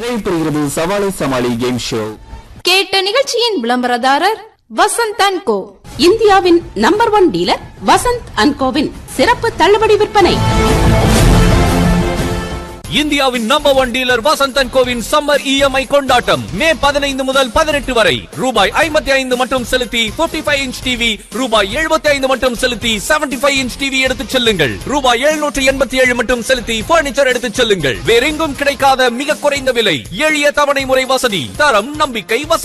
நிறைவு பெறுகிறது சவாலை சமாளி கேம் ஷோ கேட்ட நிகழ்ச்சியின் விளம்பரதாரர் வசந்த் அண்ட் கோ இந்தியாவின் number one dealer Vasanth and கோவின் சிறப்பு தள்ளுபடி விற்பனை இந்தியாவின் நம்பர் ஒன் டீலர் வசந்தன் கோவின் சம்மர் இஎம்ஐ கொண்டாட்டம் மே பதினைந்து முதல் பதினெட்டு வரை ரூபாய் ஐம்பத்தி ஐந்து மட்டும் செலுத்தி 55 ஃபைவ் இன்ச் டிவி ரூபாய் எழுபத்தி ஐந்து மட்டும் செலுத்தி 75 ஃபைவ் இன்ச் டிவி எடுத்துச் செல்லுங்கள் ரூபாய் எழுநூற்று எண்பத்தி ஏழு மட்டும் செலுத்தி பர்னிச்சர் எடுத்துச் செல்லுங்கள் வேறெங்கும் கிடைக்காத மிக குறைந்த விலை எளிய தவணை முறை வசதி தரம் நம்பிக்கை வசந்த்